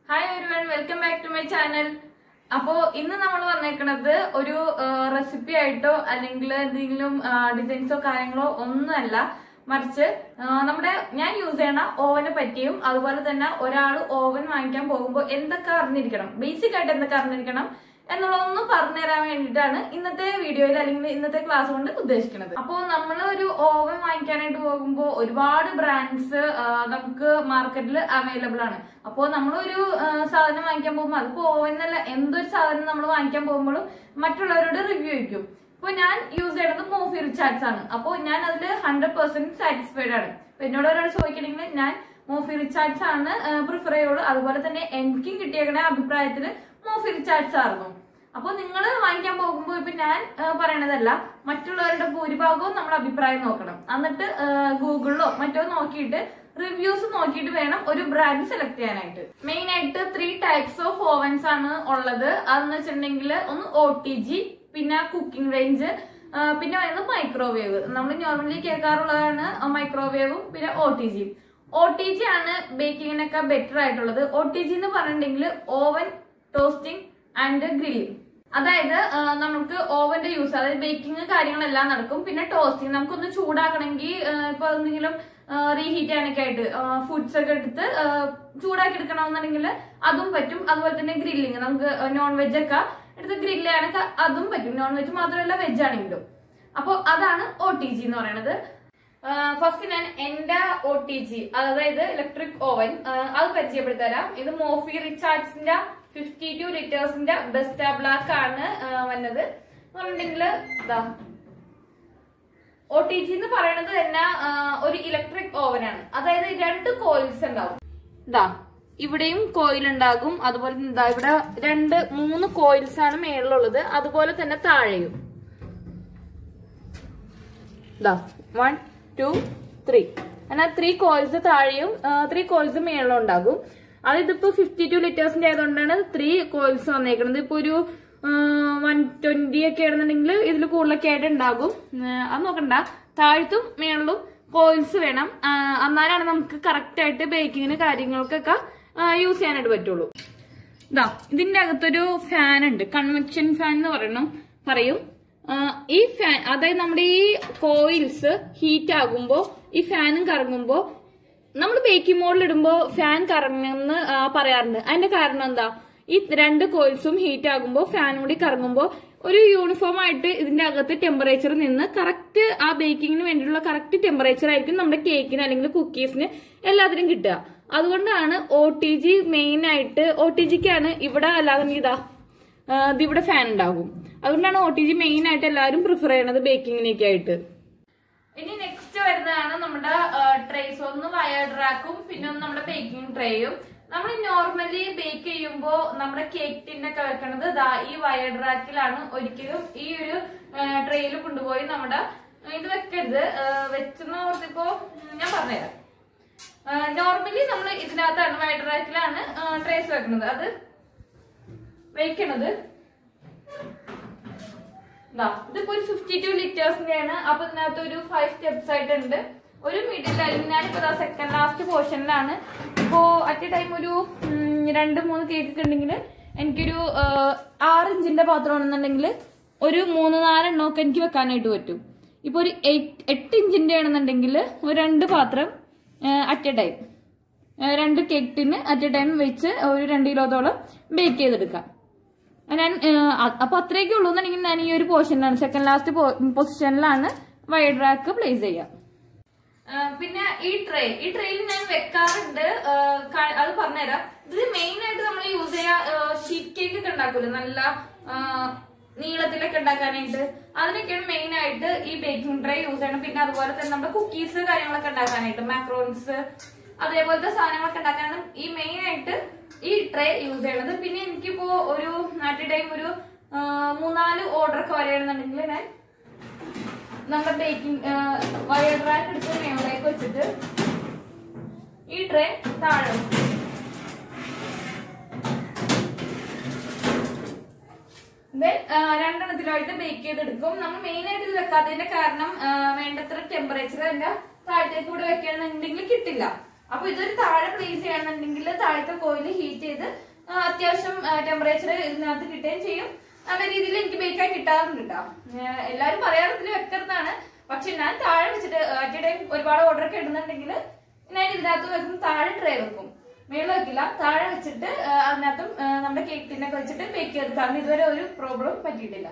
Hi everyone welcome back to my channel അപ്പോ ഇന്ന് നമ്മൾ വന്നേക്കണത് ഒരു റെസിപ്പി ആയിട്ടോ അല്ലെങ്കിൽ എന്തെങ്കിലും ഡിസൈൻസോ കാര്യങ്ങളോ ഒന്നുമല്ല മറിച്ച് ആ, നമ്മുടെ ഞാൻ യൂസ് ചെയ്യണ ഓവനെ പറ്റിയും അതുപോലെ തന്നെ ഒരാൾ ഓവൻ വാങ്ങിക്കാൻ പോകുമ്പോൾ എന്തൊക്കെ അറിഞ്ഞിരിക്കണം ബേസിക് ആയിട്ട് എന്തൊക്കെ അറിഞ്ഞിരിക്കണം എന്നുള്ളതൊന്ന് പറഞ്ഞു തരാൻ വേണ്ടിയിട്ടാണ് ഇന്നത്തെ വീഡിയോയിൽ അല്ലെങ്കിൽ ഇന്നത്തെ ക്ലാസ് കൊണ്ട് ഉദ്ദേശിക്കുന്നത് അപ്പോൾ നമ്മൾ ഒരു ഓവൻ വാങ്ങിക്കാനായിട്ട് പോകുമ്പോൾ ഒരുപാട് ബ്രാൻഡ്സ് നമുക്ക് മാർക്കറ്റിൽ അവൈലബിൾ ആണ് അപ്പോൾ നമ്മളൊരു ആ, സാധനം വാങ്ങിക്കാൻ പോകുമ്പോൾ അതിപ്പോ ഓവൻ എന്നല്ല എന്തൊരു സാധനം നമ്മൾ വാങ്ങിക്കാൻ പോകുമ്പോഴും മറ്റുള്ളവരോട് റിവ്യൂ വയ്ക്കും ഇപ്പൊ ഞാൻ യൂസ് ചെയ്യുന്നത് മൂഫി റിച്ചാർഡ്സ് ആണ് അപ്പോൾ ഞാൻ അതിൽ ഹൺഡ്രഡ് പെർസെന്റ് സാറ്റിസ്ഫൈഡ് ആണ് ഇപ്പൊ എന്നോട് ഒരാൾ ചോദിക്കണമെങ്കിൽ ഞാൻ മൂഫി റിച്ചാർഡ്സ് ആണ് പ്രിഫർ ചെയ്യുള്ളൂ അതുപോലെ തന്നെ എനിക്കും കിട്ടിയേക്കണ അഭിപ്രായത്തിൽ മൂഫി റിച്ചാർഡ്സ് ആയിരുന്നു അപ്പോൾ നിങ്ങൾ വാങ്ങിക്കാൻ പോകുമ്പോൾ ഇപ്പൊ ഞാൻ ആ, പറയണതല്ല മറ്റുള്ളവരുടെ ഭൂരിഭാഗവും നമ്മൾ അഭിപ്രായം നോക്കണം എന്നിട്ട് ഗൂഗിളിലോ മറ്റോ നോക്കിയിട്ട് റിവ്യൂസ് നോക്കിയിട്ട് വേണം ഒരു ബ്രാൻഡ് സെലക്ട് ചെയ്യാനായിട്ട് മെയിൻ ആയിട്ട് ത്രീ ടൈപ്സ് ഓഫ് ഓവൻസ് ആണ് ഉള്ളത് അതെന്ന് വെച്ചിട്ടുണ്ടെങ്കിൽ ഒന്ന് ഒ ടി ജി പിന്നെ കുക്കിംഗ് റേഞ്ച് പിന്നെ വരുന്നത് മൈക്രോവേവ് നമ്മൾ നോർമലി കേൾക്കാറുള്ളതാണ് മൈക്രോവേവും പിന്നെ O T G O T G ആണ് ബേക്കിങ്ങിനൊക്കെ ബെറ്റർ ആയിട്ടുള്ളത് ഒ ടി ജി എന്ന് പറഞ്ഞിട്ടുണ്ടെങ്കിൽ ഓവൻ ടോസ്റ്റിംഗ് ആൻഡ് ഗ്രില്ലിംഗ് അതായത് ആ, നമുക്ക് ഓവന്റെ യൂസ് അതായത് ബേക്കിംഗ് കാര്യങ്ങളെല്ലാം നടക്കും പിന്നെ ടോസ്റ്റിംഗ് നമുക്കൊന്ന് ചൂടാക്കണമെങ്കിൽ ആ, ഇപ്പൊ എന്തെങ്കിലും റീഹീറ്റ് ചെയ്യാനൊക്കെ ആയിട്ട് ഫുഡ്സ് ഒക്കെ എടുത്ത് ആ, ചൂടാക്കി എടുക്കണമെന്നുണ്ടെങ്കിൽ അതും പറ്റും അതുപോലെ തന്നെ ഗ്രില്ലിംഗ് നമുക്ക് നോൺ വെജ് ഒക്കെ എടുത്ത് ഗ്രില്ല് ചെയ്യാനൊക്കെ അതും പറ്റും നോൺ വെജ് മാത്രമല്ല വെജ് ആണെങ്കിലും അപ്പോൾ അതാണ് ഒ ടി ജി എന്ന് പറയുന്നത് ഫസ്റ്റ് ഞാൻ എന്റെ ഒ ടി ജി അതായത് ഇലക്ട്രിക് ഓവൻ അത് പരിചയപ്പെടുത്തരാം ഇത് മോഫി റിച്ചാർഡ്സിന്റെ ഫിഫ്റ്റി ടു ലിറ്റേഴ്സിന്റെ ബെസ്റ്റ് ബ്ലാക്ക് ആണ് ആ, വന്നത് പറഞ്ഞിട്ടുണ്ടെങ്കിൽ ഇതാ ഒ ടി ജി എന്ന് പറയുന്നത് തന്നെ ആ, ഒരു ഇലക്ട്രിക് ഓവനാണ് അതായത് രണ്ട് കോയിൽസ് ഉണ്ടാവും ഇതാ ഇവിടെയും കോയിൽ ഉണ്ടാകും അതുപോലെ തന്നെ ഇതാ ഇവിടെ രണ്ട് മൂന്ന് കോയിൽസ് ആണ് മേളിലുള്ളത് അതുപോലെ തന്നെ താഴെയും ഇതാ വൺ ടു ത്രീ എന്നാൽ ത്രീ കോയിൽസ് താഴെയും ത്രീ കോയിൽസ് മേളിലും ഉണ്ടാകും അത് ഇതിപ്പോ ഫിഫ്റ്റി ടു ലിറ്റേഴ്സിന്റെ ആയതുകൊണ്ടാണ് ത്രീ കോയിൽസ് വന്നേക്കുന്നത് ഇപ്പൊ ഒരു വൺ ട്വന്റി ഒക്കെ ആണെന്നുണ്ടെങ്കിൽ ഇതിൽ കൂടുതലൊക്കെ ആയിട്ട് ഉണ്ടാകും ആ, അത് നോക്കണ്ട താഴത്തും മേളിലും കോയിൽസ് വേണം ആ, എന്നാലാണ് നമുക്ക് കറക്റ്റ് ആയിട്ട് ബേക്കിങ്ങിന് കാര്യങ്ങൾക്കൊക്കെ യൂസ് ചെയ്യാനായിട്ട് പറ്റുള്ളൂ ഇതാ ഇതിന്റെ അകത്തൊരു ഫാൻ ഉണ്ട് കൺവെക്ഷൻ ഫാൻ എന്ന് പറയണം പറയും ആ, ഈ ഫാൻ അതായത് നമ്മുടെ ഈ കോയിൽസ് ഹീറ്റ് ആകുമ്പോ ഈ ഫാനും കറങ്ങുമ്പോ നമ്മൾ ബേക്കിംഗ് മോഡിൽ ഇടുമ്പോ ഫാൻ കറങ്ങുമെന്ന് ആ, പറയാറുണ്ട് അതിന്റെ കാരണം എന്താ ഈ രണ്ട് കോയിൽസും ഹീറ്റ് ആകുമ്പോ ഫാനും കൂടി കറങ്ങുമ്പോ ഒരു യൂണിഫോം ആയിട്ട് ഇതിന്റെ അകത്ത് ടെമ്പറേച്ചർ നിന്ന് കറക്റ്റ് ആ ബേക്കിങ്ങിന് വേണ്ടിയിട്ടുള്ള കറക്റ്റ് ടെമ്പറേച്ചർ ആയിരിക്കും നമ്മുടെ കേക്കിന് അല്ലെങ്കിൽ കുക്കീസിന് എല്ലാത്തിനും കിട്ടുക അതുകൊണ്ടാണ് ഒ ടി ജി മെയിൻ ആയിട്ട് ഒ ടി ജിക്കാണ് ഇവിടെ അല്ലാതെ ഇതാ ആ, ഇത് ഇവിടെ ഫാൻ ഉണ്ടാകും അതുകൊണ്ടാണ് ഒ ടി ജി മെയിൻ ആയിട്ട് എല്ലാവരും പ്രിഫർ ചെയ്യണത് ബേക്കിങ്ങിനൊക്കെ ആയിട്ട് ഇനി നെക്സ്റ്റ് വരുന്നതാണ് നമ്മുടെ ട്രേസ് ഒന്ന് വയർ റാക്കും പിന്നെ ഒന്ന് നമ്മുടെ ബേക്കിംഗ് ട്രേയും നമ്മൾ നോർമലി ബേക്ക് ചെയ്യുമ്പോൾ നമ്മുടെ കേക്ക് ടിന്നൊക്കെ വെക്കണത് ദാ ഈ വയർ റാക്കിലാണ് ഒരിക്കലും ഈ ഒരു ട്രേയിൽ കൊണ്ടുപോയി നമ്മുടെ ഇത് വെക്കരുത് വെച്ചെന്ന് ഓർത്തിപ്പോ ഉം, ഞാൻ പറഞ്ഞുതരാം നോർമലി നമ്മൾ ഇതിനകത്താണ് വയർ റാക്കിലാണ് ട്രേസ് വെക്കുന്നത് അത് വെക്കണത് ദാ, ഇതിപ്പോ ഒരു ഫിഫ്റ്റി ടു ലിറ്റേഴ്സിന്റെ ആണ് അപ്പൊ ഇതിനകത്ത് ഒരു ഫൈവ് സ്റ്റെപ്സ് ആയിട്ടുണ്ട് ഒരു മിഡിൽ അല്ലെങ്കിൽ ഞാനിപ്പോ സെക്കൻഡ് ലാസ്റ്റ് പോർഷനിലാണ് ഇപ്പോ അറ്റ് എ ടൈം ഒരു ഉം, രണ്ട് മൂന്ന് കേക്ക് ഒക്കെ ഉണ്ടെങ്കിൽ എനിക്കൊരു ആ, ആറ് ഇഞ്ചിന്റെ പാത്രമാണെന്നുണ്ടെങ്കിൽ ഒരു മൂന്ന് നാലെണ്ണം ഒക്കെ എനിക്ക് വെക്കാനായിട്ട് പറ്റും ഇപ്പൊ ഒരു എയ്റ്റ് എട്ട് ഇഞ്ചിന്റെ ആണെന്നുണ്ടെങ്കിൽ ഒരു രണ്ട് പാത്രം അറ്റ് എ ടൈം രണ്ട് cake tin at a time വെച്ച് ഒരു രണ്ട് കിലോത്തോളം ബേക്ക് ചെയ്തെടുക്കാം ഞാൻ ഏഹ്, അ- അപ്പൊ അത്രയൊക്കെ ഉള്ളൂ എന്നുണ്ടെങ്കിൽ ഞാൻ ഈ ഒരു പോർഷനിലാണ് സെക്കൻഡ് ലാസ്റ്റ് പൊസിഷനിലാണ് വൈഡ് റാക്ക് പ്ലേസ് ചെയ്യുക ഏഹ്, പിന്നെ ഈ ട്രേ ഈ ട്രേയിൽ ഞാൻ വെക്കാറുണ്ട് ഏഹ്, ക- അത് പറഞ്ഞുതരാം ഇത് മെയിൻ ആയിട്ട് നമ്മൾ യൂസ് ചെയ്യാ ഷീറ്റ് കേക്ക് ഒക്കെ ഉണ്ടാക്കൂല്ലോ നല്ല ഏഹ്, നീളത്തിലൊക്കെ ഉണ്ടാക്കാനായിട്ട് അതിനൊക്കെയാണ് മെയിൻ ആയിട്ട് ഈ ബേക്കിംഗ് ട്രേ യൂസ് ചെയ്യണം പിന്നെ അതുപോലെ തന്നെ നമ്മുടെ കുക്കീസ് കാര്യങ്ങളൊക്കെ ഉണ്ടാക്കാനായിട്ട് മാക്രോൺസ് അതേപോലത്തെ സാധനങ്ങളൊക്കെ ഉണ്ടാക്കാനാണ് ഈ മെയിൻ ആയിട്ട് ഈ ട്രേ യൂസ് ചെയ്യണത് പിന്നെ എനിക്കിപ്പോ ഒരു അറ്റ് ടൈം ഒരു ആ, മൂന്നാല് ഓർഡർ ഒക്കെ വരികയാണെന്നുണ്ടെങ്കിൽ ഞാൻ നമ്മുടെ ബേക്കിംഗ് വയർ റാക്ക് എടുത്ത് മേളിലേക്ക് വെച്ചിട്ട് ഈ ട്രേ താഴെ വെക്കും. Then, ആ, രണ്ടെണ്ണത്തിലായിട്ട് ബേക്ക് ചെയ്തെടുക്കും നമ്മൾ മെയിൻ ആയിട്ട് ഇത് വെക്കാത്തതിന്റെ കാരണം ആ, വേണ്ടത്ര ടെമ്പറേച്ചർ അതിന്റെ താഴത്തേക്ക് കൂടെ വെക്കണമെന്നുണ്ടെങ്കിൽ കിട്ടില്ല അപ്പൊ ഇതൊരു താഴെ പ്ലേസ് ചെയ്യണമെന്നുണ്ടെങ്കിൽ താഴത്തെ കോയിൽ ഹീറ്റ് ചെയ്ത് അത്യാവശ്യം ടെമ്പറേച്ചർ ഇതിനകത്ത് കിട്ടുകയും ചെയ്യും നല്ല രീതിയിൽ എനിക്ക് ബേക്കായി കിട്ടാറുണ്ട് കേട്ടോ ഏഹ് എല്ലാവരും പറയാറതിൽ വെക്കരുതാണ് പക്ഷെ ഞാൻ താഴെ വെച്ചിട്ട് അറ്റ് ടൈം ഒരുപാട് ഓർഡർ ഒക്കെ ഇടുന്നുണ്ടെങ്കിൽ ഞാൻ ഇതിനകത്ത് വെക്കും താഴെ ട്രേ വെക്കും മേളിൽ വെക്കില്ല താഴെ വെച്ചിട്ട് ഏഹ് അതിനകത്തും ഏഹ് നമ്മുടെ കേക്ക് ടിന്നൊക്കെ വെച്ചിട്ട് ബേക്ക് ചെയ്ത് കാരണം ഇതുവരെ ഒരു പ്രോബ്ലം പറ്റിയിട്ടില്ല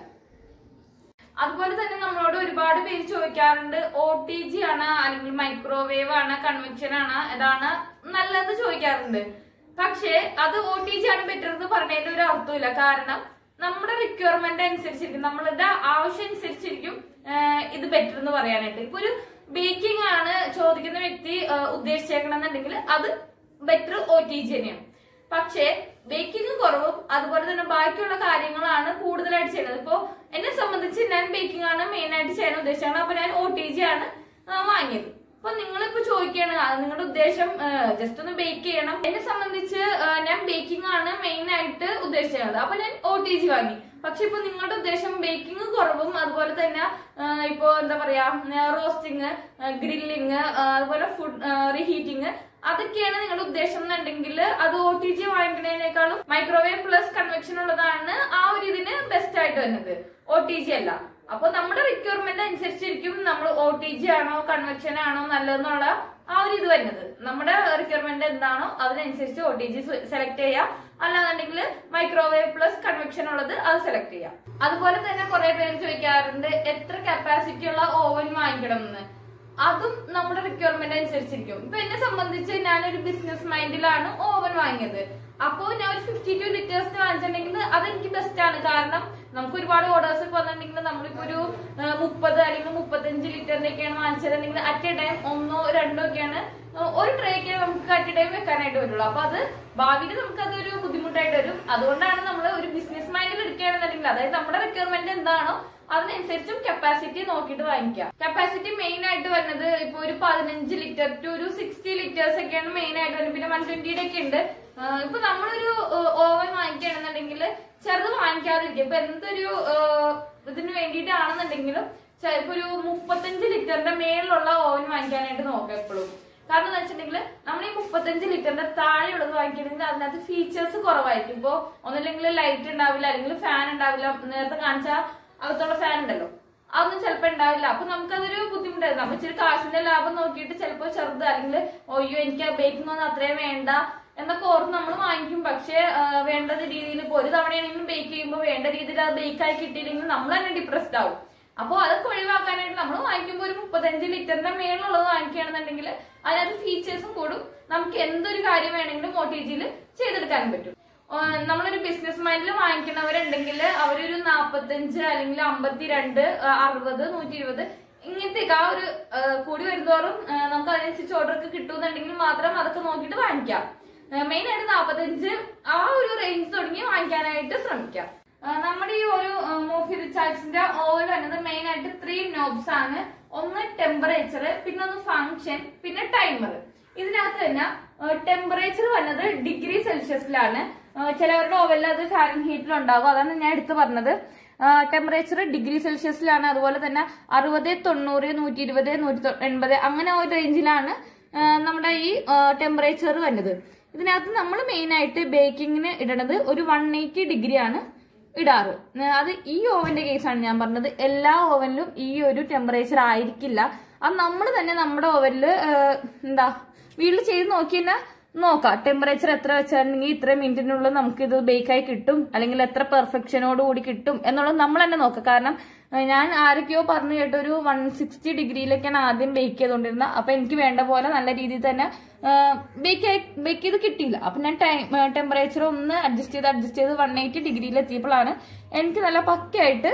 അതുപോലെ തന്നെ നമ്മളോട് ഒരുപാട് പേര് ചോദിക്കാറുണ്ട് ഒ ടി ജി ആണ് അല്ലെങ്കിൽ മൈക്രോവേവ് ആണ് കൺവെൻഷൻ ആണ് ഏതാണ് നല്ലത് ചോദിക്കാറുണ്ട് പക്ഷേ അത് ഒ ടി ജി ആണ് ബെറ്റർ എന്ന് പറഞ്ഞതിൽ ഒരു അർത്ഥമില്ല കാരണം നമ്മുടെ റിക്വയർമെന്റ് അനുസരിച്ചിരിക്കും നമ്മളുടെ ആവശ്യം അനുസരിച്ചിരിക്കും ആഹ് ഇത് ബെറ്റർ എന്ന് പറയാനായിട്ട് ഇപ്പൊ ഒരു ബേക്കിംഗ് ആണ് ചോദിക്കുന്ന വ്യക്തി ആഹ് ഉദ്ദേശിച്ചേക്കണമെന്നുണ്ടെങ്കിൽ അത് ബെറ്റർ ഒ ടി ജി തന്നെയാണ് പക്ഷേ ബേക്കിംഗ് കുറവും അതുപോലെ തന്നെ ബാക്കിയുള്ള കാര്യങ്ങളാണ് കൂടുതലായിട്ട് ചെയ്യുന്നത് ഇപ്പോ എന്നെ സംബന്ധിച്ച് ഞാൻ ബേക്കിംഗ് ആണ് മെയിൻ ആയിട്ട് ചെയ്യാൻ ഉദ്ദേശിച്ചത് അപ്പൊ ഞാൻ ഒ ടി ജി ആണ് ആ, വാങ്ങിയത് അപ്പൊ നിങ്ങളിപ്പോ ചോദിക്കുകയാണ് ആ, നിങ്ങളുടെ ഉദ്ദേശം ജസ്റ്റ് ഒന്ന് ബേക്ക് ചെയ്യണം എന്നെ സംബന്ധിച്ച് ആ, ഞാൻ ബേക്കിംഗ് ആണ് മെയിൻ ആയിട്ട് ഉദ്ദേശിച്ചത് അപ്പൊ ഞാൻ ഒ ടി ജി വാങ്ങി പക്ഷെ ഇപ്പൊ നിങ്ങളുടെ ഉദ്ദേശം ബേക്കിംഗ് കുറവും അതുപോലെ തന്നെ ആ, ഇപ്പൊ എന്താ പറയാ റോസ്റ്റിംഗ് ഗ്രില്ലിങ് അതുപോലെ ഫുഡ് റീഹീറ്റിംഗ് അതൊക്കെയാണ് നിങ്ങളുടെ ഉദ്ദേശം എന്നുണ്ടെങ്കിൽ അത് ഒ ടി ജി വാങ്ങിക്കുന്നതിനേക്കാളും മൈക്രോവേവ് പ്ലസ് കൺവെക്ഷൻ ഉള്ളതാണ് ആ ഒരു ഇതിന് ബെസ്റ്റ് ആയിട്ട് വരുന്നത് ഒ ടി ജി അല്ല അപ്പൊ നമ്മുടെ റിക്വയർമെന്റ് അനുസരിച്ചിരിക്കും നമ്മൾ ഒ ടി ജി ആണോ കൺവെക്ഷൻ ആണോ നല്ലതെന്നുള്ള ആ ഒരു ഇത് വരുന്നത് നമ്മുടെ റിക്വയർമെന്റ് എന്താണോ അതിനനുസരിച്ച് ഒ ടി ജി സെലക്ട് ചെയ്യാം അല്ലാന്നുണ്ടെങ്കിൽ മൈക്രോവേവ് പ്ലസ് കൺവെക്ഷൻ ഉള്ളത് അത് സെലക്ട് ചെയ്യാം അതുപോലെ തന്നെ കുറെ പേര് ചോദിക്കാറുണ്ട് എത്ര കപ്പാസിറ്റി ഉള്ള ഓവൻ വാങ്ങിക്കണം എന്ന് അതും നമ്മുടെ റിക്വയർമെന്റ് അനുസരിച്ചിരിക്കും ഇപ്പൊ എന്നെ സംബന്ധിച്ച് ഞാനൊരു ബിസിനസ് മൈൻഡിലാണ് ഓവൻ വാങ്ങിയത് അപ്പോ ഞാൻ ഒരു ഫിഫ്റ്റി ടു ലിറ്റേഴ്സിന് വാങ്ങിച്ചിട്ടുണ്ടെങ്കിൽ അതെനിക്ക് ബെസ്റ്റ് ആണ് കാരണം നമുക്ക് ഒരുപാട് ഓർഡേഴ്സ് ഒക്കെ വന്നിട്ടുണ്ടെങ്കിൽ നമ്മളിപ്പോ ഒരു ആ, മുപ്പത് അല്ലെങ്കിൽ മുപ്പത്തഞ്ച് ലിറ്ററിന്റെ ഒക്കെയാണ് വാങ്ങിച്ചതെങ്കിൽ അറ്റ് എ ടൈം ഒന്നോ രണ്ടോ ഒക്കെയാണ് ആ, ഒരു ട്രേക്ക് നമുക്ക് അറ്റ് എ ടൈം വെക്കാനായിട്ട് വരുള്ളൂ അപ്പൊ അത് ഭാവിയിൽ നമുക്ക് അതൊരു ബുദ്ധിമുട്ടായിട്ട് വരും അതുകൊണ്ടാണ് നമ്മൾ ഒരു ബിസിനസ് മൈൻഡിൽ എടുക്കുകയാണെന്നുണ്ടെങ്കിൽ അതായത് നമ്മുടെ റിക്വയർമെന്റ് എന്താണോ അതിനനുസരിച്ചും കപ്പാസിറ്റി നോക്കിയിട്ട് വാങ്ങിക്കാം കപ്പാസിറ്റി മെയിൻ ആയിട്ട് വരുന്നത് ഇപ്പൊ ഒരു പതിനഞ്ച് ലിറ്റർ ടു ഒരു സിക്സ്റ്റി ലിറ്റേഴ്സ് ഒക്കെയാണ് മെയിൻ ആയിട്ട് വരുന്നത് പിന്നെ വൺ ട്വന്റിയുടെ ഒക്കെ ഉണ്ട് ആഹ് ഇപ്പൊ നമ്മളൊരു ഓവൻ വാങ്ങിക്കുകയാണെന്നുണ്ടെങ്കിൽ ചെറുത് വാങ്ങിക്കാതിരിക്കും ഇപ്പൊ എന്തൊരു ആഹ് ഇതിന് വേണ്ടിയിട്ടാണെന്നുണ്ടെങ്കിലും ചെ- ഇപ്പൊ ഒരു മുപ്പത്തഞ്ച് ലിറ്ററിന്റെ മേളിലുള്ള ഓവൻ വാങ്ങിക്കാനായിട്ട് നോക്കാം എപ്പോഴും കാരണം എന്ന് വെച്ചിട്ടുണ്ടെങ്കിൽ നമ്മൾ ഈ മുപ്പത്തഞ്ച് ലിറ്ററിന്റെ താഴെയുള്ളത് വാങ്ങിക്കണമെങ്കിൽ അതിനകത്ത് ഫീച്ചേഴ്സ് കുറവായിരിക്കും ഇപ്പൊ ഒന്നില്ലെങ്കിൽ ലൈറ്റ് ഉണ്ടാവില്ല അല്ലെങ്കിൽ ഫാൻ ഉണ്ടാവില്ല നേരത്തെ കാണിച്ച അകത്തുള്ള ഫാൻ ഉണ്ടല്ലോ അതൊന്നും ചിലപ്പോ ഉണ്ടാവില്ല അപ്പൊ നമുക്കതൊരു ബുദ്ധിമുട്ടായിരുന്നു നമ്മൾ ഇച്ചിരി കാശിന്റെ ലാഭം നോക്കിയിട്ട് ചിലപ്പോ ചെറുത് അല്ലെങ്കിൽ ഒയ്യോ എനിക്ക് ബേക്കിംഗ് ഒന്നും അത്രയും വേണ്ട എന്നൊക്കെ ഓർത്ത് നമ്മൾ വാങ്ങിക്കും പക്ഷേ ആ, വേണ്ട രീതിയിൽ ഇപ്പൊ ഒരു തവണയാണെങ്കിലും ബേക്ക് ചെയ്യുമ്പോൾ വേണ്ട രീതിയിൽ അത് ബേക്കായി കിട്ടിയില്ലെങ്കിൽ നമ്മൾ തന്നെ ഡിപ്രസ്ഡ് ആവും അപ്പോൾ അതൊക്കെ ഒഴിവാക്കാനായിട്ട് നമ്മൾ വാങ്ങിക്കുമ്പോൾ ഒരു മുപ്പത്തഞ്ച് ലിറ്ററിന്റെ മേലുള്ളത് വാങ്ങിക്കുകയാണെന്നുണ്ടെങ്കിൽ അതിനകത്ത് ഫീച്ചേഴ്സും കൂടും നമുക്ക് എന്തൊരു കാര്യം വേണമെങ്കിലും ഒ ടി ജിയിൽ ചെയ്തെടുക്കാനും പറ്റും ആ, നമ്മളൊരു ബിസിനസ് മൈൻഡിൽ വാങ്ങിക്കുന്നവരുണ്ടെങ്കിൽ അവരൊരു നാപ്പത്തഞ്ച് അല്ലെങ്കിൽ അമ്പത്തിരണ്ട് ആ, അറുപത് നൂറ്റി ഇരുപത് ഇങ്ങനത്തേക്ക് ആ ഒരു ആ, കൂടി വരുന്നതോറും ആ, നമുക്ക് അതിനനുസരിച്ച് ഓർഡർ ഒക്കെ കിട്ടുമെന്നുണ്ടെങ്കിൽ മാത്രം അതൊക്കെ നോക്കിയിട്ട് വാങ്ങിക്കാം മെയിൻ ആയിട്ട് നാപ്പത്തഞ്ച് ആ ഒരു റേഞ്ച് തുടങ്ങി വാങ്ങിക്കാനായിട്ട് ശ്രമിക്കാം ആ, നമ്മുടെ ഈ ഒരു മോഫി റിച്ചാർഡ്സിന്റെ ഓവൻ വരുന്നത് മെയിൻ ആയിട്ട് ത്രീ നോബ്സ് ആണ് ഒന്ന് ടെമ്പറേച്ചർ പിന്നെ ഒന്ന് ഫങ്ഷൻ പിന്നെ ടൈമർ ഇതിനകത്ത് തന്നെ ടെമ്പറേച്ചർ വന്നത് ഡിഗ്രി സെൽഷ്യസിലാണ് ചിലവരുടെ ഓവനിൽ അത് ഫാരൻ ഹീറ്റിൽ ഉണ്ടാകും അതാണ് ഞാൻ എടുത്തു പറഞ്ഞത് ടെമ്പറേച്ചർ ഡിഗ്രി സെൽഷ്യസിലാണ് അതുപോലെ തന്നെ അറുപത് തൊണ്ണൂറ് നൂറ്റി ഇരുപത് നൂറ്റി എൺപത് അങ്ങനെ ഒരു റേഞ്ചിലാണ് ആ, നമ്മുടെ ഈ ടെമ്പറേച്ചർ വരുന്നത് ഇതിനകത്ത് നമ്മൾ മെയിൻ ആയിട്ട് ബേക്കിങ്ങിന് ഇടണത് ഒരു വൺ എയ്റ്റി ഡിഗ്രി ആണ് ഇടാറ് ഏ, അത് ഈ ഓവന്റെ കേസാണ് ഞാൻ പറഞ്ഞത് എല്ലാ ഓവനിലും ഈ ഒരു ടെമ്പറേച്ചർ ആയിരിക്കില്ല അത് നമ്മൾ തന്നെ നമ്മുടെ ഓവനിൽ എന്താ വീട്ടിൽ ചെയ്ത് നോക്കി തന്നെ നോക്കാം ടെമ്പറേച്ചർ എത്ര വെച്ചിട്ടുണ്ടെങ്കിൽ ഇത്ര മിനിറ്റിനുള്ളിൽ നമുക്ക് ഇത് ബേക്കായി കിട്ടും അല്ലെങ്കിൽ എത്ര പെർഫെക്ഷനോട് കൂടി കിട്ടും എന്നുള്ളത് നമ്മൾ തന്നെ നോക്കാം കാരണം ഏ, ഞാൻ ആരൊക്കെയോ പറഞ്ഞു കേട്ട ഒരു വൺ സിക്സ്റ്റി ഡിഗ്രിയിലൊക്കെയാണ് ആദ്യം ബേക്ക് ചെയ്തുകൊണ്ടിരുന്നത് അപ്പൊ എനിക്ക് വേണ്ട പോലെ നല്ല രീതിയിൽ തന്നെ ബേക്ക് ബേക്ക് ചെയ്ത് കിട്ടിയില്ല അപ്പൊ ഞാൻ ടെമ്പറേച്ചർ ഒന്ന് അഡ്ജസ്റ്റ് ചെയ്ത് അഡ്ജസ്റ്റ് ചെയ്ത് വൺ എയ്റ്റി ഡിഗ്രിയിൽ എത്തിയപ്പോഴാണ് എനിക്ക് നല്ല പക്കയായിട്ട്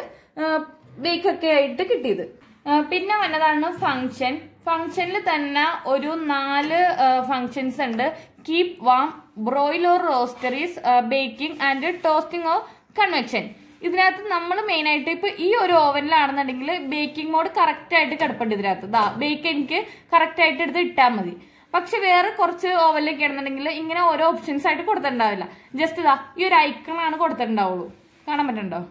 ബേക്ക് ഒക്കെ ആയിട്ട് കിട്ടിയത് ആ, പിന്നെ വന്നതാണ് ഫങ്ഷൻ ഫങ്ഷനിൽ തന്നെ ഒരു നാല് ഫങ്ഷൻസ് ഉണ്ട് കീപ് വാം ബ്രോയിലർ റോസ്റ്ററീസ് baking and toasting of convection ഇതിനകത്ത് നമ്മൾ മെയിൻ ആയിട്ട് ഇപ്പൊ ഈ ഒരു ഓവനിലാണെന്നുണ്ടെങ്കിൽ ബേക്കിംഗ് മോഡ് കറക്റ്റ് ആയിട്ട് കിടപ്പുണ്ട് ഇതിനകത്ത് ദാ ബേക്ക് എനിക്ക് കറക്റ്റ് ആയിട്ട് എടുത്ത് ഇട്ടാൽ മതി പക്ഷെ വേറെ കുറച്ച് ഓവനിലൊക്കെ ആണെന്നുണ്ടെങ്കിൽ ഇങ്ങനെ ഓരോ ഓപ്ഷൻസ് ആയിട്ട് കൊടുത്തിട്ടുണ്ടാവില്ല ജസ്റ്റ് ഇതാ ഈ ഒരു ഐക്കണാണ് കൊടുത്തിട്ടുണ്ടാവുള്ളൂ കാണാൻ പറ്റുന്നുണ്ടോ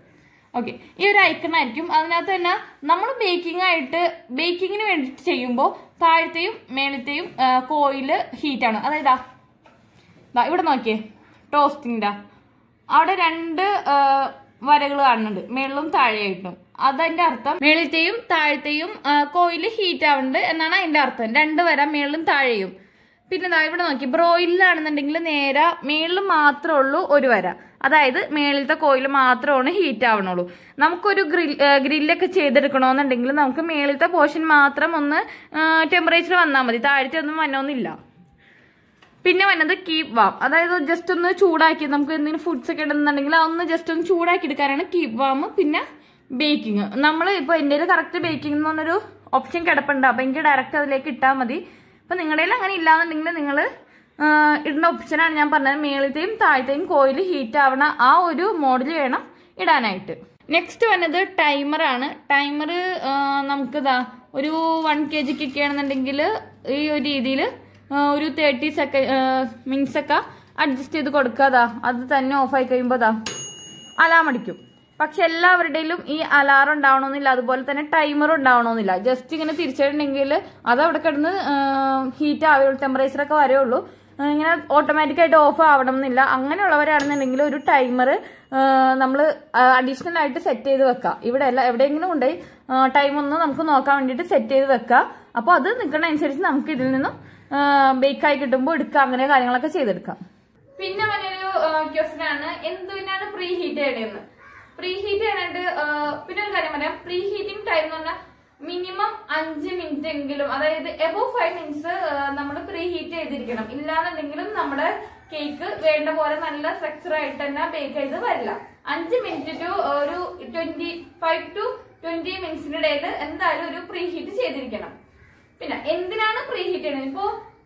ഓക്കെ ഈ ഒരു ഐക്കൺ ആയിരിക്കും അതിനകത്ത് തന്നെ നമ്മൾ ബേക്കിംഗ് ആയിട്ട് ബേക്കിങ്ങിന് വേണ്ടിയിട്ട് ചെയ്യുമ്പോൾ താഴത്തെയും മേളത്തെയും കോയില് ഹീറ്റാണ് അതായത് ദാ, ദാ ഇവിടെ നോക്കിയേ ടോസ്റ്റിന്റെ അവിടെ രണ്ട് വരകൾ കാണുന്നുണ്ട് മേളിലും താഴെയായിട്ടും അതതിന്റെ അർത്ഥം മേളിലത്തെയും താഴത്തെയും കോയിൽ ഹീറ്റ് ആവുന്നുണ്ട് എന്നാണ് അതിന്റെ അർത്ഥം രണ്ട് വര മേളിലും താഴെയും പിന്നെ ദാ ഇവിടെ നോക്കി ബ്രോയിലാണെന്നുണ്ടെങ്കിൽ നേരെ മേളിൽ മാത്രമേ ഉള്ളൂ ഒരു വര അതായത് മേളിലത്തെ കോയിൽ മാത്രമാണ് ഹീറ്റ് ആവണുള്ളൂ നമുക്കൊരു ഗ്രിൽ ഗ്രില്ലൊക്കെ ചെയ്തെടുക്കണമെന്നുണ്ടെങ്കിൽ നമുക്ക് മേളിലത്തെ പോർഷൻ മാത്രം ഒന്ന് ടെമ്പറേച്ചർ വന്നാൽ മതി താഴത്തെ ഒന്നും വന്നൊന്നുമില്ല പിന്നെ വന്നത് കീപ് വാം അതായത് ജസ്റ്റ് ഒന്ന് ചൂടാക്കി നമുക്ക് എന്തെങ്കിലും ഫുഡ്സ് ഒക്കെ ഇടുന്നുണ്ടെങ്കിൽ അതൊന്ന് ജസ്റ്റ് ഒന്ന് ചൂടാക്കി എടുക്കാനാണ് കീപ് വാം പിന്നെ ബേക്കിംഗ് നമ്മൾ ഇപ്പോൾ എൻ്റെ കറക്റ്റ് ബേക്കിംഗ് എന്ന് പറഞ്ഞൊരു ഓപ്ഷൻ കിടപ്പുണ്ട് അപ്പം എനിക്ക് ഡയറക്റ്റ് അതിലേക്ക് ഇട്ടാൽ മതി അപ്പം നിങ്ങളുടെ കയ്യിൽ അങ്ങനെ ഇല്ലാന്നുണ്ടെങ്കിൽ നിങ്ങൾ ഇടുന്ന ഓപ്ഷനാണ് ഞാൻ പറഞ്ഞത് മേളത്തെയും താഴത്തെയും കോയിൽ ഹീറ്റ് ആവണ ആ ഒരു മോഡൽ വേണം ഇടാനായിട്ട് നെക്സ്റ്റ് വന്നത് ടൈമറാണ് ടൈമർ നമുക്ക് ഇതാ ഒരു വൺ കെ ജിക്കൊക്കെ ആണെന്നുണ്ടെങ്കിൽ ഈ ഒരു രീതിയിൽ ഒരു തേർട്ടി സെക്കൻഡ് മിനിറ്റ്സ് ഒക്കെ അഡ്ജസ്റ്റ് ചെയ്ത് കൊടുക്കാതാ അത് തന്നെ ഓഫായി കഴിയുമ്പോൾ അതാ അലാം അടിക്കും പക്ഷെ എല്ലാവരുടെയിലും ഈ അലാറം ഉണ്ടാവണമെന്നില്ല അതുപോലെ തന്നെ ടൈമർ ഉണ്ടാവണമെന്നില്ല ജസ്റ്റ് ഇങ്ങനെ തിരിച്ചിട്ടുണ്ടെങ്കിൽ അത് അവിടെ കിടന്ന് ഹീറ്റ് ആവുള്ളൂ ടെമ്പറേച്ചർ ഒക്കെ വരെയുള്ളൂ ആ, ഇങ്ങനെ ഓട്ടോമാറ്റിക് ആയിട്ട് ഓഫ് ആവണം എന്നില്ല അങ്ങനെയുള്ളവരാണെന്നുണ്ടെങ്കിൽ ഒരു ടൈമർ നമ്മൾ അഡീഷണൽ ആയിട്ട് സെറ്റ് ചെയ്ത് വെക്കാം ഇവിടെ അല്ല എവിടെയെങ്കിലും കൊണ്ടുപോയി ടൈം ഒന്ന് നമുക്ക് നോക്കാൻ വേണ്ടിയിട്ട് സെറ്റ് ചെയ്ത് വെക്കാം അപ്പോൾ അത് നിൽക്കുന്ന അനുസരിച്ച് നമുക്ക് ഇതിൽ നിന്നും ബേക്കായി കിട്ടുമ്പോൾ എടുക്കാം അങ്ങനെ കാര്യങ്ങളൊക്കെ ചെയ്തെടുക്കാം പിന്നെ പറഞ്ഞൊരു ക്വസ്റ്റൻ ആണ് എന്തിനാണ് പ്രീ ഹീറ്റ് ചെയ്യണതെന്ന് പ്രീ ഹീറ്റ് ചെയ്യാനായിട്ട് ആ, പിന്നെ ഒരു കാര്യം പറയാം പ്രീ ഹീറ്റിംഗ് ടൈം എന്ന് പറഞ്ഞാൽ മിനിമം അഞ്ച് മിനിറ്റ് എങ്കിലും അതായത് എബോ ഫൈവ് മിനിറ്റ്സ് നമ്മൾ പ്രീ ഹീറ്റ് ചെയ്തിരിക്കണം ഇല്ലാന്നുണ്ടെങ്കിലും നമ്മുടെ കേക്ക് വേണ്ട പോലെ നല്ല സ്ട്രക്ചർ ആയിട്ട് തന്നെ ബേക്ക് ചെയ്ത് വരില്ല അഞ്ച് മിനിറ്റ് ടു ഒരു ട്വന്റി ഫൈവ് ടു ട്വന്റി മിനിറ്റ്സിന്റെ ഇടയിൽ എന്തായാലും ഒരു പ്രീ ഹീറ്റ് ചെയ്തിരിക്കണം പിന്നെ എന്തിനാണ് പ്രീ ഹീറ്റ് ചെയ്യണത് ഇപ്പോ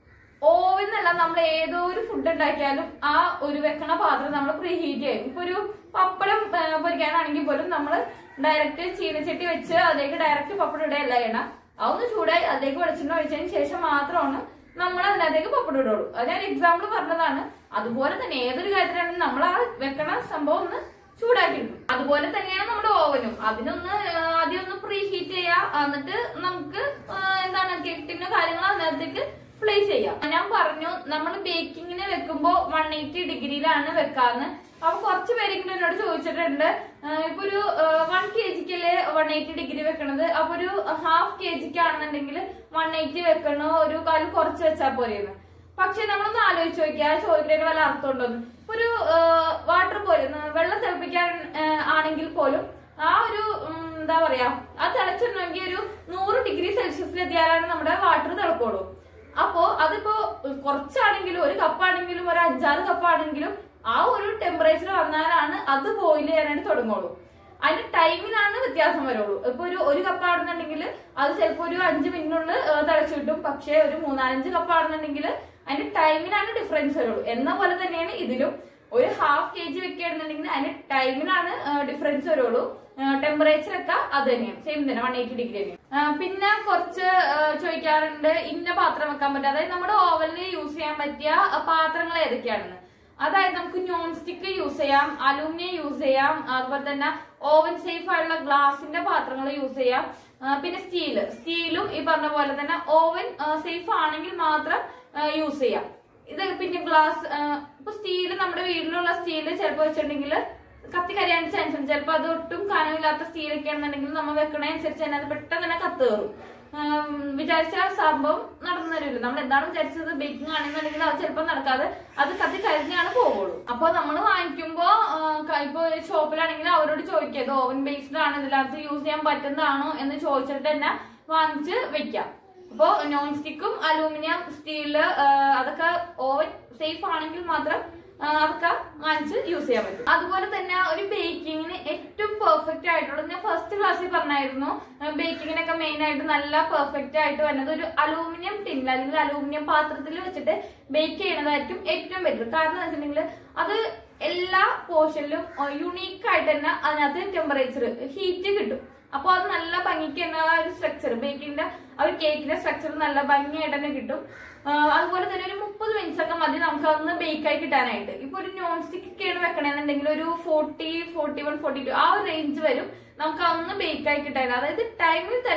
ഓവനല്ല നമ്മൾ ഏതോ ഒരു ഫുഡ് ഉണ്ടാക്കിയാലും ആ ഒരു വെക്കണ പാത്രം നമ്മൾ പ്രീ ഹീറ്റ് ചെയ്യും ഇപ്പൊ ഒരു പപ്പടം ആ, പൊരിക്കാനാണെങ്കിൽ പോലും നമ്മൾ ഡയറക്റ്റ് ചീനച്ചട്ടി വെച്ച് അതിലേക്ക് ഡയറക്റ്റ് പപ്പടം ഇടുകയല്ല ചെയ്യണം അതൊന്ന് ചൂടായി അതിലേക്ക് വെളിച്ചെണ്ണ ഒഴിച്ചതിന് ശേഷം മാത്രമാണ് നമ്മൾ അതിനകത്തേക്ക് പപ്പടം ഇടുള്ളൂ അത് ഞാൻ എക്സാമ്പിൾ പറഞ്ഞതാണ് അതുപോലെ തന്നെ ഏതൊരു കാര്യത്തിലാണെങ്കിലും നമ്മൾ ആ വെക്കണ സംഭവം ഒന്ന് ചൂടാക്കിയെടുക്കും അതുപോലെ തന്നെയാണ് നമ്മുടെ ഓവനും അതിനൊന്ന് ആ, ആദ്യം ഒന്ന് പ്രീ ഹീറ്റ് ചെയ്യാം എന്നിട്ട് നമുക്ക് ആ, എന്താണ് കെട്ടിന്റെ കാര്യങ്ങൾ അതിനകത്തേക്ക് പ്ലേസ് ചെയ്യാം ഞാൻ പറഞ്ഞു നമ്മൾ ബേക്കിങ്ങിന് വെക്കുമ്പോ വൺ എയ്റ്റി ഡിഗ്രിയിലാണ് വെക്കാന്ന് അപ്പൊ കുറച്ച് പേരെങ്കിലും എന്നോട് ചോദിച്ചിട്ടുണ്ട് ആ, ഇപ്പൊ ഒരു വൺ കെ ജിക്കല്ലേ വൺ എയ്റ്റി ഡിഗ്രി വെക്കണത് അപ്പൊ ഒരു ഹാഫ് കെ ജിക്ക് ആണെന്നുണ്ടെങ്കിൽ വൺ എയ്റ്റി വെക്കണോ ഒരു കാലം കുറച്ച് വെച്ചാൽ പോരെയെന്ന് പക്ഷെ നമ്മളൊന്ന് ആലോചിച്ച് നോക്കിയാൽ ആ ചോദിക്കുന്നതിന് വല്ല അർത്ഥമുണ്ടോന്ന് ഇപ്പൊ ഒരു വാട്ടർ പോലെ ന- വെള്ളം തിളപ്പിക്കാൻ ആ, ആണെങ്കിൽ പോലും ആ ഒരു ഉം, എന്താ പറയാ ആ തിളച്ചിടണമെങ്കിൽ ഒരു നൂറ് ഡിഗ്രി സെൽഷ്യസിൽ എത്തിയാലാണ് നമ്മുടെ വാട്ടർ തിളക്കുള്ളൂ അപ്പോ അതിപ്പോ കുറച്ചാണെങ്കിലും ഒരു കപ്പാണെങ്കിലും ഒരു അഞ്ചാറ് കപ്പാണെങ്കിലും ആ ഒരു ടെമ്പറേച്ചർ വന്നാലാണ് അത് ബോയിൽ ചെയ്യാനായിട്ട് തുടങ്ങുള്ളൂ അതിന്റെ ടൈമിനാണ് വ്യത്യാസം വരുള്ളൂ ഇപ്പൊ ഒരു ഒരു കപ്പാണെന്നുണ്ടെങ്കിൽ അത് ചിലപ്പോ ഒരു അഞ്ച് മിനിറ്റിനുള്ളിൽ തിളച്ചു കിട്ടും പക്ഷെ ഒരു മൂന്നാലഞ്ച് കപ്പാണെന്നുണ്ടെങ്കിൽ അതിന്റെ ടൈമിനാണ് ഡിഫറൻസ് വരുള്ളൂ എന്ന പോലെ തന്നെയാണ് ഇതിലും ഒരു ഹാഫ് കെ ജി വെക്കുകയാണെന്നുണ്ടെങ്കിൽ അതിന്റെ ടൈമിനാണ് ഡിഫറൻസ് വരുള്ളൂ ടെമ്പറേച്ചർ ഒക്കെ അത് തന്നെയാണ് സെയിം തന്നെ വൺ എയ്റ്റി ഡിഗ്രി തന്നെയാണ് ആ, പിന്നെ കുറച്ച് ആ, ചോദിക്കാറുണ്ട് ഇന്ന പാത്രം വെക്കാൻ പറ്റുക അതായത് നമ്മുടെ ഓവനിൽ യൂസ് ചെയ്യാൻ പറ്റിയ ആ, പാത്രങ്ങൾ ഏതൊക്കെയാണെന്ന് അതായത് നമുക്ക് നോൺ സ്റ്റിക്ക് യൂസ് ചെയ്യാം അലൂമിനിയം യൂസ് ചെയ്യാം അതുപോലെ തന്നെ ഓവൻ സേഫ് ആയിട്ടുള്ള ഗ്ലാസിന്റെ പാത്രങ്ങൾ യൂസ് ചെയ്യാം ആ, പിന്നെ സ്റ്റീല് സ്റ്റീലും ഈ പറഞ്ഞ പോലെ തന്നെ ഓവൻ സേഫ് ആണെങ്കിൽ മാത്രം യൂസ് ചെയ്യാം ഇത് പിന്നെ ഗ്ലാസ് ഇപ്പൊ സ്റ്റീല് നമ്മുടെ വീട്ടിലുള്ള സ്റ്റീല് ചിലപ്പോൾ വെച്ചിട്ടുണ്ടെങ്കിൽ കത്തി കരിയാൻ ചാൻസ് ഉണ്ട് ചിലപ്പോൾ അത് ഒട്ടും കനമില്ലാത്ത സ്റ്റീലൊക്കെ ആണെന്നുണ്ടെങ്കിൽ നമ്മൾ വെക്കണ അനുസരിച്ച് തന്നെ അത് പെട്ടെന്ന് തന്നെ കത്ത് കയറും ആം, വിചാരിച്ച ആ സംഭവം നടന്നു തരില്ല നമ്മൾ എന്താണ് വിചാരിച്ചത് ബേക്കിംഗ് ആണെന്നുണ്ടെങ്കിൽ അത് ചിലപ്പോൾ നടക്കാതെ അത് കത്തി കരിഞ്ഞാണ് പോവുള്ളൂ അപ്പൊ നമ്മൾ വാങ്ങിക്കുമ്പോ ആ, ക- ഇപ്പൊ ഷോപ്പിലാണെങ്കിൽ അവരോട് ചോദിക്കുക ഇത് ഓവൻ ബേസ്ഡ് ആണ് ഇതിനകത്ത് യൂസ് ചെയ്യാൻ പറ്റുന്നതാണോ എന്ന് ചോദിച്ചിട്ട് തന്നെ വാങ്ങിച്ച് വെക്കാം അപ്പോ നോൺ സ്റ്റിക്കും അലൂമിനിയം സ്റ്റീല് അതൊക്കെ ഓവൻ സേഫ് ആണെങ്കിൽ മാത്രം ആ, അതൊക്കെ വാങ്ങിച്ച് യൂസ് ചെയ്യാൻ പറ്റും അതുപോലെ തന്നെ ഒരു ബേക്കിങ്ങിന് ഏറ്റവും പെർഫെക്റ്റ് ആയിട്ടുള്ളത് ഞാൻ ഫസ്റ്റ് ക്ലാസ്സിൽ പറഞ്ഞായിരുന്നു ബേക്കിങ്ങിനൊക്കെ മെയിൻ ആയിട്ട് നല്ല പെർഫെക്റ്റ് ആയിട്ട് വരുന്നത് ഒരു അലൂമിനിയം ടിന്നിൽ അല്ലെങ്കിൽ അലൂമിനിയം പാത്രത്തിൽ വെച്ചിട്ട് ബേക്ക് ചെയ്യുന്നതായിരിക്കും ഏറ്റവും ബെറ്റർ കാരണം എന്ന് വെച്ചിട്ടുണ്ടെങ്കിൽ അത് എല്ലാ പോർഷനിലും യുണീക്ക് ആയിട്ട് തന്നെ അതിനകത്ത് ടെമ്പറേച്ചർ ഹീറ്റ് കിട്ടും അപ്പൊ അത് നല്ല ഭംഗിക്ക് തന്നെ ആ ഒരു സ്ട്രക്ചർ ബേക്കിന്റെ ആ ഒരു കേക്കിന്റെ സ്ട്രക്ചർ നല്ല ഭംഗിയായിട്ട് തന്നെ കിട്ടും ആ, അതുപോലെ തന്നെ ഒരു മുപ്പത് മിനിറ്റ്സ് ഒക്കെ മതി നമുക്ക് അതൊന്ന് ബേക്ക് ആയി കിട്ടാനായിട്ട് ഇപ്പൊ ഒരു നോൺ സ്റ്റിക്ക് ഒക്കെയാണ് വെക്കണമെന്നുണ്ടെങ്കിൽ ഒരു forty forty one forty two ആ ഒരു റേഞ്ച് വരും നമുക്ക് അതൊന്ന് ബേക്ക് ആയി കിട്ടാൻ അതായത് ടൈമിൽ തന്നെ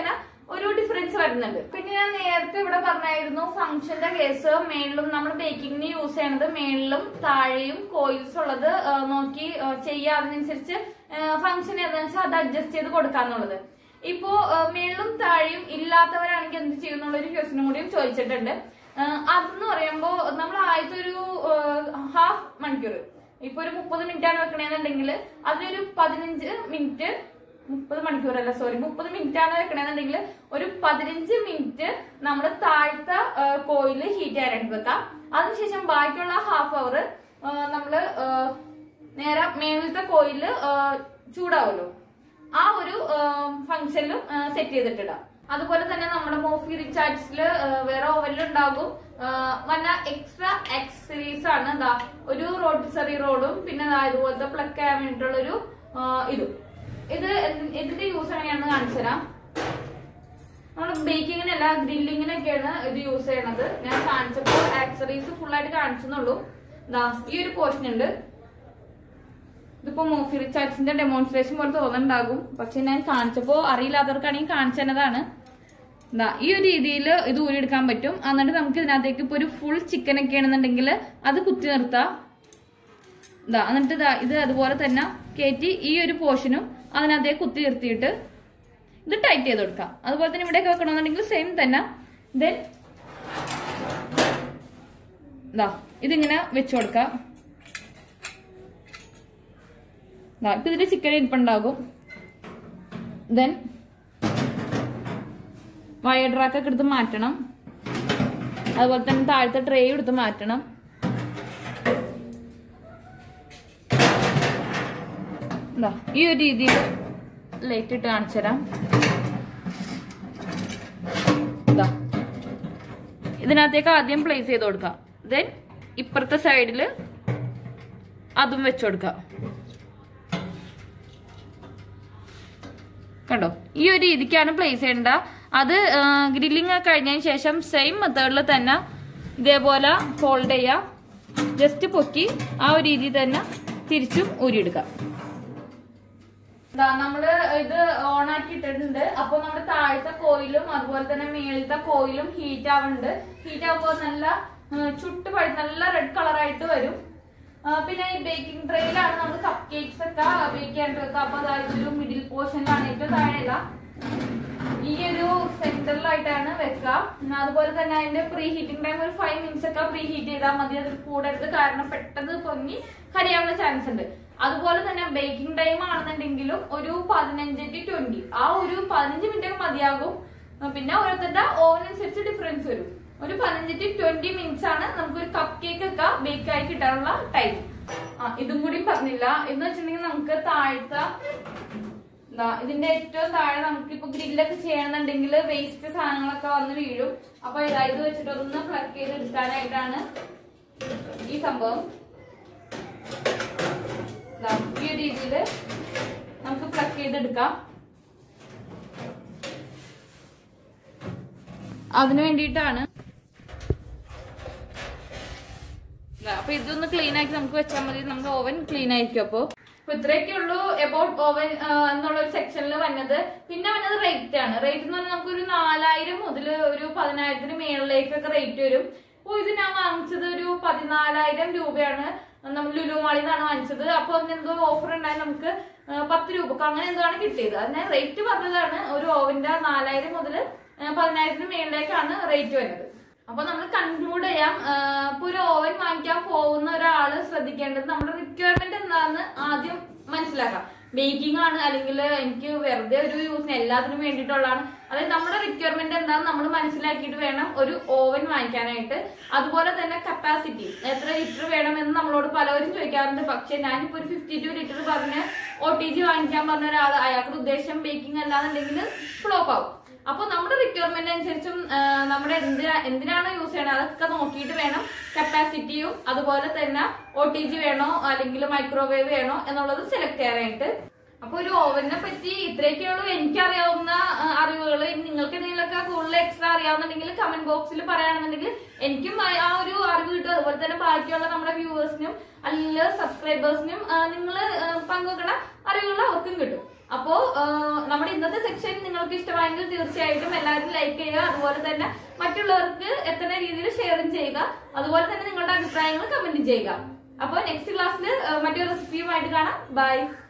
ഒരു ഡിഫറൻസ് വരുന്നുണ്ട് പിന്നെ ഞാൻ നേരത്തെ ഇവിടെ പറഞ്ഞായിരുന്നു ഫംഗ്ഷന്റെ കേസ് മേളിലും നമ്മൾ ബേക്കിങ്ങിന് യൂസ് ചെയ്യണത് മേളിലും താഴെയും കോയിൽസ് ഉള്ളത് ആ, നോക്കി ആ, ചെയ്യുക അതിനനുസരിച്ച് ഫംഗ്ഷൻ ഏതാണെന്ന് വെച്ചാൽ അത് അഡ്ജസ്റ്റ് ചെയ്ത് കൊടുക്കാന്നുള്ളത് ഇപ്പോ ആ, മേളിലും താഴെയും ഇല്ലാത്തവരാണെങ്കിൽ എന്ത് ചെയ്യുന്നുള്ള ഒരു ക്വസ്റ്റിനും കൂടിയും ചോദിച്ചിട്ടുണ്ട് ആ, അതെന്ന് പറയുമ്പോ നമ്മൾ ആദ്യത്തെ ഒരു ഹാഫ് മണിക്കൂർ ഇപ്പൊ ഒരു മുപ്പത് മിനിറ്റ് ആണ് വെക്കണേന്നുണ്ടെങ്കിൽ അതിലൊരു പതിനഞ്ച് മിനിറ്റ് മുപ്പത് മണിക്കൂറല്ല സോറി മുപ്പത് മിനിറ്റ് ആണ് വെക്കണമെന്നുണ്ടെങ്കിൽ ഒരു പതിനഞ്ച് മിനിറ്റ് നമ്മൾ താഴത്തെ കോയില് ഹീറ്റ് ചെയ്യാനായിട്ട് വെക്കാം അതിനുശേഷം ബാക്കിയുള്ള ഹാഫ് അവർ നമ്മള് ആ, നേരെ മേളിലത്തെ കോയില് ചൂടാവുമല്ലോ ആ ഒരു ഫംഗ്ഷനിലും സെറ്റ് ചെയ്തിട്ടിടാം അതുപോലെ തന്നെ നമ്മുടെ മോഫി റിച്ചാർഡ്സിൽ വേറെ ഓവനിൽ ഉണ്ടാകും വന്ന എക്സ്ട്രാ എക്സറീസ് ആണ് എന്താ ഒരു റോട്ടിസറി റോഡും പിന്നെ ദാ ഇതുപോലത്തെ പ്ലഗ് ചെയ്യാൻ വേണ്ടിയിട്ടുള്ള ഒരു ഇതും ഇത് എന്ത്- ഇതിന്റെ യൂസ് എങ്ങനെയാണെന്ന് കാണിച്ചു തരാം നമ്മൾ ബേക്കിങ്ങിനല്ല ഗ്രില്ലിങ്ങിനൊക്കെയാണ് ഇത് യൂസ് ചെയ്യണത് ഞാൻ കാണിച്ചപ്പോൾ ആക്സറീസ് ഫുൾ ആയിട്ട് കാണിച്ചെന്നുള്ളൂ ദാ ഈ ഒരു പോർഷൻ ഉണ്ട് ഇതിപ്പോ മോഫി റിച്ചാർഡ്സിന്റെ ഡെമോൺസ്ട്രേഷൻ പോലെ തോന്നുന്നുണ്ടാകും പക്ഷെ ഞാൻ കാണിച്ചപ്പോ അറിയില്ലാത്തവർക്കാണെങ്കിൽ കാണിച്ചു തന്നതാണ് എന്താ ഈ ഒരു രീതിയിൽ ഇത് ഊരിയെടുക്കാൻ പറ്റും എന്നിട്ട് നമുക്ക് ഇതിനകത്തേക്ക് ഇപ്പൊ ഒരു ഫുൾ ചിക്കൻ ഒക്കെ ആണെന്നുണ്ടെങ്കിൽ അത് കുത്തി നിർത്താം ഇതാ എന്നിട്ട് ഇതാ ഇത് അതുപോലെ തന്നെ കയറ്റി ഈ ഒരു പോർഷനും അതിനകത്തേക്ക് കുത്തി നിർത്തിയിട്ട് ഇത് ടൈറ്റ് ചെയ്ത് കൊടുക്കാം അതുപോലെ തന്നെ ഇവിടെയൊക്കെ വെക്കണമെന്നുണ്ടെങ്കിൽ സെയിം തന്നെ ദെൻ ഇതാ ഇതിങ്ങനെ വെച്ചു കൊടുക്കാം ദാ, ഇപ്പൊ ഇതില് ചിക്കൻ ഇരിപ്പുണ്ടാകും ദെൻ വയർ ഡ്രാക്കൊക്കെ എടുത്ത് മാറ്റണം അതുപോലെ തന്നെ താഴത്തെ ട്രേ എടുത്ത് മാറ്റണം ദാ, ഈ ഒരു രീതിയിൽ ലൈറ്റ് ഇട്ട് കാണിച്ചു തരാം ദാ. ഇതിനകത്തേക്ക് ആദ്യം പ്ലേസ് ചെയ്ത് കൊടുക്കാം ദെൻ ഇപ്പുറത്തെ സൈഡിൽ അതും വെച്ചു കൊടുക്കാം കണ്ടോ ഈ ഒരു രീതിക്കാണ് പ്ലേസ് ചെയ്യേണ്ട അത് ഗ്രില്ലിംഗ് കഴിഞ്ഞതിന് ശേഷം സെയിം മെത്തേഡിൽ തന്നെ ഇതേപോലെ ഫോൾഡ് ചെയ്യാം ജസ്റ്റ് പൊക്കി ആ ഒരു രീതിയിൽ തന്നെ തിരിച്ചും ഊരിയെടുക്കാം നമ്മള് ഇത് ഓൺ ആക്കി ഇട്ടിട്ടുണ്ട് അപ്പൊ നമ്മുടെ താഴത്തെ കോയിലും അതുപോലെ തന്നെ മേളത്തെ കോയിലും ഹീറ്റ് ആവുന്നുണ്ട് ഹീറ്റ് ആവുമ്പോൾ നല്ല ആ, ചുട്ട് പഴി നല്ല റെഡ് കളർ ആയിട്ട് വരും ആ, പിന്നെ ഈ ബേക്കിംഗ് ട്രേയിലാണ് നമ്മൾ കപ്പ് കേക്ക്സ് ഒക്കെ ബേക്ക് ചെയ്യാനായിട്ട് വെക്കുക അപ്പൊ അതായത് ഒരു മിഡിൽ പോർഷനിലാണ് ഏറ്റവും താഴെയല്ല ഈ ഒരു സെന്ററിലായിട്ടാണ് വെക്കുക പിന്നെ അതുപോലെ തന്നെ അതിന്റെ പ്രീ ഹീറ്റിംഗ് ടൈം ഒരു ഫൈവ് മിനിറ്റ്സ് ഒക്കെ പ്രീ ഹീറ്റ് ചെയ്താൽ മതി അത് കൂടരുത് കാരണം പെട്ടെന്ന് പൊങ്ങി കരിയാനുള്ള ചാൻസ് ഉണ്ട് അതുപോലെ തന്നെ ബേക്കിംഗ് ടൈം ആണെന്നുണ്ടെങ്കിലും ഒരു പതിനഞ്ച് ടു ട്വന്റി ആ ഒരു പതിനഞ്ച് മിനിറ്റ് ഒക്കെ മതിയാകും ആ, പിന്നെ ഓരോരുത്തരുടെ ഓവൻ അനുസരിച്ച് ഡിഫറൻസ് വരും ഒരു പതിനഞ്ച് ടു ട്വന്റി മിനിറ്റ്സ് ആണ് നമുക്ക് ഒരു കപ്പ് കേക്ക് ഒക്കെ ബേക്ക് ആയി കിട്ടാനുള്ള ടൈം ആ ഇതും കൂടി പറഞ്ഞില്ല എന്ന് വെച്ചിട്ടുണ്ടെങ്കിൽ നമുക്ക് താഴത്തെ ദാ ഇതിന്റെ ഏറ്റവും താഴെ നമുക്ക് ഇപ്പൊ ഗ്രില്ലൊക്കെ ചെയ്യണമെന്നുണ്ടെങ്കിൽ വേസ്റ്റ് സാധനങ്ങളൊക്കെ വന്ന് വീഴും അപ്പൊ ഇതാ ഇത് വെച്ചിട്ട് ഒന്ന് പ്ലഗ് ചെയ്ത് എടുക്കാനായിട്ടാണ് ഈ സംഭവം ദാ ഈ ഒരു രീതിയില് നമുക്ക് പ്ലഗ് ചെയ്തെടുക്കാം അതിനു വേണ്ടിയിട്ടാണ് ദാ, അപ്പൊ ഇതൊന്ന് ക്ലീൻ ആക്കി നമുക്ക് വെച്ചാൽ മതി നമ്മുടെ ഓവൻ ക്ലീൻ ആയിരിക്കും അപ്പൊ അപ്പൊ ഇത്രയൊക്കെ ഉള്ളൂ എബൌട്ട് ഓവൻ എന്നുള്ള ഒരു സെക്ഷനിൽ വന്നത് പിന്നെ വന്നത് റേറ്റ് ആണ് റേറ്റ് എന്ന് പറഞ്ഞാൽ നമുക്ക് ഒരു നാലായിരം മുതൽ ഒരു പതിനായിരത്തിന് മേളിലേക്കൊക്കെ റേറ്റ് വരും അപ്പൊ ഇത് ഞാൻ വാങ്ങിച്ചത് ഒരു പതിനാലായിരം രൂപയാണ് നമ്മൾ ലുലു മാളിൽ നിന്നാണ് വാങ്ങിച്ചത് അപ്പൊ അതിന് എന്തോ ഓഫർ ഉണ്ടായി നമുക്ക് ആ, പത്ത് രൂപക്ക് അങ്ങനെ എന്തോ ആണ് കിട്ടിയത് അതിന് റേറ്റ് പറഞ്ഞതാണ് ഒരു ഓവന്റെ നാലായിരം മുതൽ പതിനായിരത്തിന് മേളിലേക്കാണ് റേറ്റ് വരുന്നത് അപ്പൊ നമ്മൾ കൺക്ലൂഡ് ചെയ്യാം ആ, ഇപ്പൊ ഒരു ഓവൻ വാങ്ങിക്കാൻ പോകുന്ന ഒരാള് ശ്രദ്ധിക്കേണ്ടത് നമ്മുടെ റിക്വയർമെന്റ് എന്താണെന്ന് ആദ്യം മനസ്സിലാക്കാം ബേക്കിംഗ് ആണ് അല്ലെങ്കിൽ എനിക്ക് വെറുതെ ഒരു യൂസിന് എല്ലാത്തിനും വേണ്ടിയിട്ടുള്ളതാണ് അതായത് നമ്മുടെ റിക്വയർമെന്റ് എന്താണെന്ന് നമ്മൾ മനസ്സിലാക്കിയിട്ട് വേണം ഒരു ഓവൻ വാങ്ങിക്കാനായിട്ട് അതുപോലെ തന്നെ കപ്പാസിറ്റി എത്ര ലിറ്റർ വേണമെന്ന് നമ്മളോട് പലവരും ചോദിക്കാറുണ്ട് പക്ഷെ ഞാനിപ്പോ ഒരു ഫിഫ്റ്റി ടു ലിറ്റർ പറഞ്ഞ് ഒ ടി ജി വാങ്ങിക്കാൻ പറഞ്ഞ ഒരാൾ അയാളുടെ ഉദ്ദേശം ബേക്കിംഗ് അല്ലാന്നുണ്ടെങ്കിൽ ഫ്ലോപ്പ് ആവും അപ്പൊ നമ്മുടെ റിക്വയർമെന്റ് അനുസരിച്ചും ആ, നമ്മുടെ എന്തിനാ എന്തിനാണോ യൂസ് ചെയ്യണത് അതൊക്കെ നോക്കിയിട്ട് വേണം കപ്പാസിറ്റിയും അതുപോലെ തന്നെ ഒ ടി ജി വേണോ അല്ലെങ്കിൽ മൈക്രോവേവ് വേണോ എന്നുള്ളത് സെലക്ട് ചെയ്യാനായിട്ട് അപ്പൊ ഒരു ഓവനെ പറ്റി ഇത്രയൊക്കെയുള്ളൂ എനിക്കറിയാവുന്ന അറിവുകൾ നിങ്ങൾക്ക് എന്തെങ്കിലുമൊക്കെ കൂടുതൽ എക്സ്ട്രാ അറിയാവുന്നുണ്ടെങ്കിൽ കമന്റ് ബോക്സിൽ പറയുകയാണെന്നുണ്ടെങ്കിൽ എനിക്കും ആ ആ ഒരു അറിവ് കിട്ടും അതുപോലെ തന്നെ ബാക്കിയുള്ള നമ്മുടെ വ്യൂവേഴ്സിനും അല്ലെങ്കിൽ സബ്സ്ക്രൈബേഴ്സിനും നിങ്ങൾ പങ്കുവെക്കണ അറിവുകൾ അവർക്കും കിട്ടും അപ്പോ ആ, നമ്മുടെ ഇന്നത്തെ സെക്ഷൻ നിങ്ങൾക്ക് ഇഷ്ടമായെങ്കിൽ തീർച്ചയായിട്ടും എല്ലാവരും ലൈക്ക് ചെയ്യുക അതുപോലെ തന്നെ മറ്റുള്ളവർക്ക് എത്തുന്ന രീതിയിൽ ഷെയറും ചെയ്യുക അതുപോലെ തന്നെ നിങ്ങളുടെ അഭിപ്രായങ്ങൾ കമന്റ് ചെയ്യുക അപ്പോൾ നെക്സ്റ്റ് ക്ലാസ്സിൽ മറ്റൊരു റെസിപ്പിയുമായിട്ട് കാണാം ബൈ